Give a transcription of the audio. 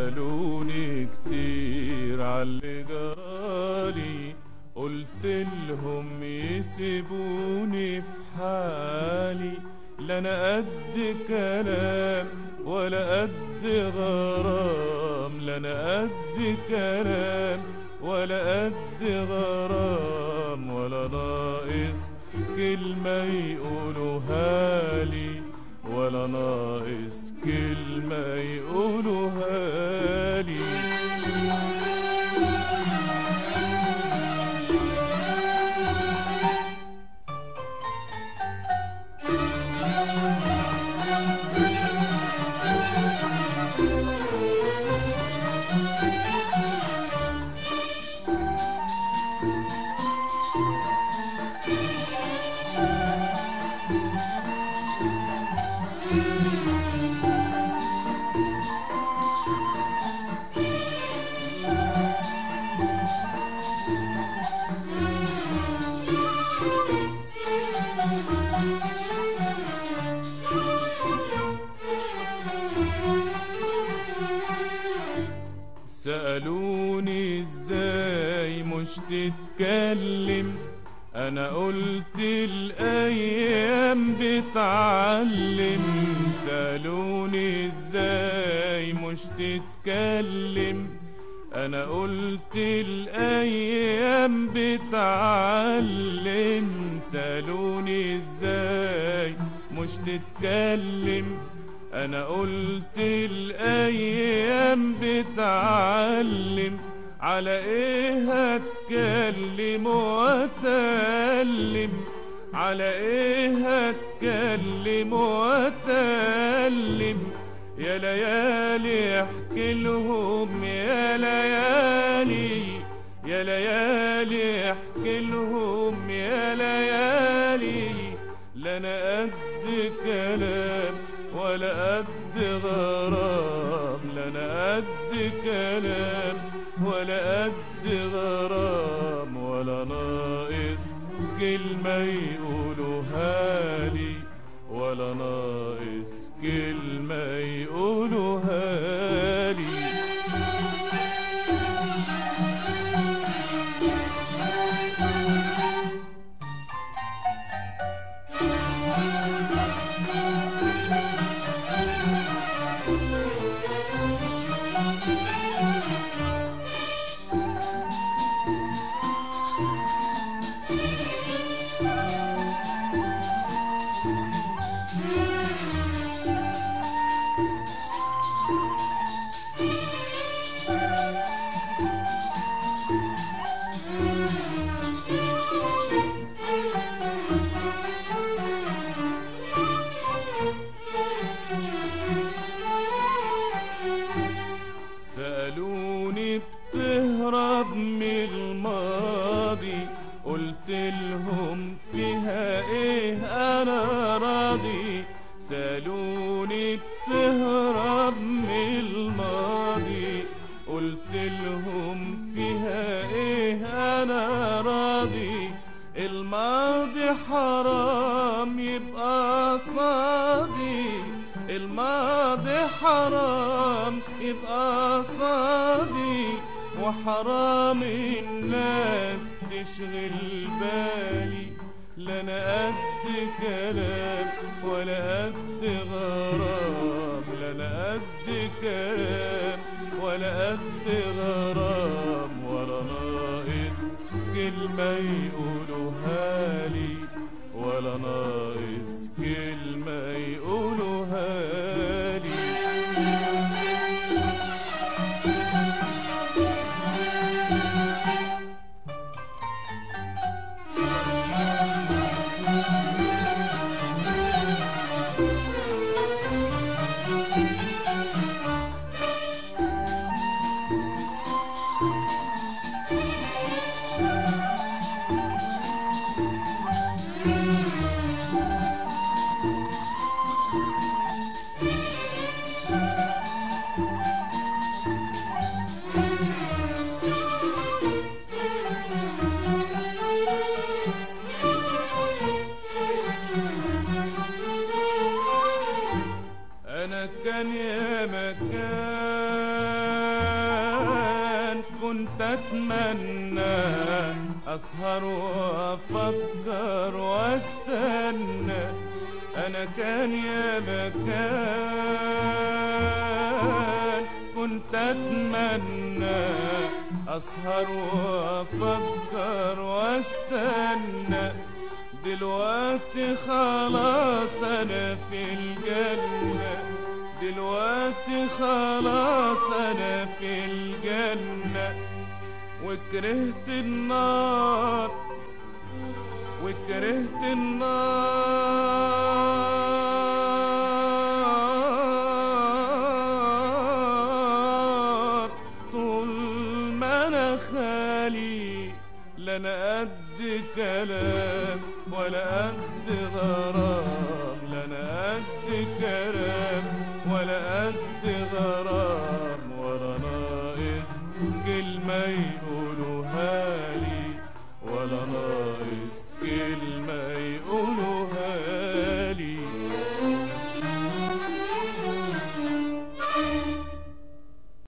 سألوني كتير عاللي جرالي قلت لهم يسيبوني في حالي لا انا قد كلام ولا قد غرام لا انا قد كلام ولا قد غرام ولا ناقص كلمة يقولوها لي ولا ناقص كلمة يقولوها لي سألوني ازاي مش تتكلم انا قلت الايام بتعلم سألوني ازاي مش تتكلم انا قلت الايام بتعلم سألوني ازاي مش تتكلم انا قلت الايام بتعلم على ايه هتكلم واتألم على ايه هتكلم واتألم يا ليالي احكي لهم يا ليالي يا ليالي احكي لهم يا ليالي لا انا قد كلام ولا قد غرام لا انا قد كلام ولا قد غرام ولا ناقص كلمة يقولوها لي ولا ناقص كلمة يقولوها لي سألوني بتهرب من الماضي قلت لهم فيها ايه انا راضي سألوني بتهرب من الماضي قلت لهم فيها ايه انا راضي الماضي حرام يبقى صادي الماضي حرام يبقى صادي وحرام الناس تشغل بالي لا انا قد كلام ولا قد غرام لا انا قد كلام ولا قد غرام ولا ناقص كلمة يقولوها لي ولا ناقص كلمة يقولوها لي أنا كان يا مكان كنت اتمنى اسهر وافكر واستنى انا كان يا مكان كنت اتمنى اسهر وافكر واستنى دلوقتي خلاص انا في الجنة دلوقتي خلاص انا في الجنة وكرهت النار وكرهت النار طول ما انا خالي لا انا قد كلام ولا قد غرام لا انا قد كلام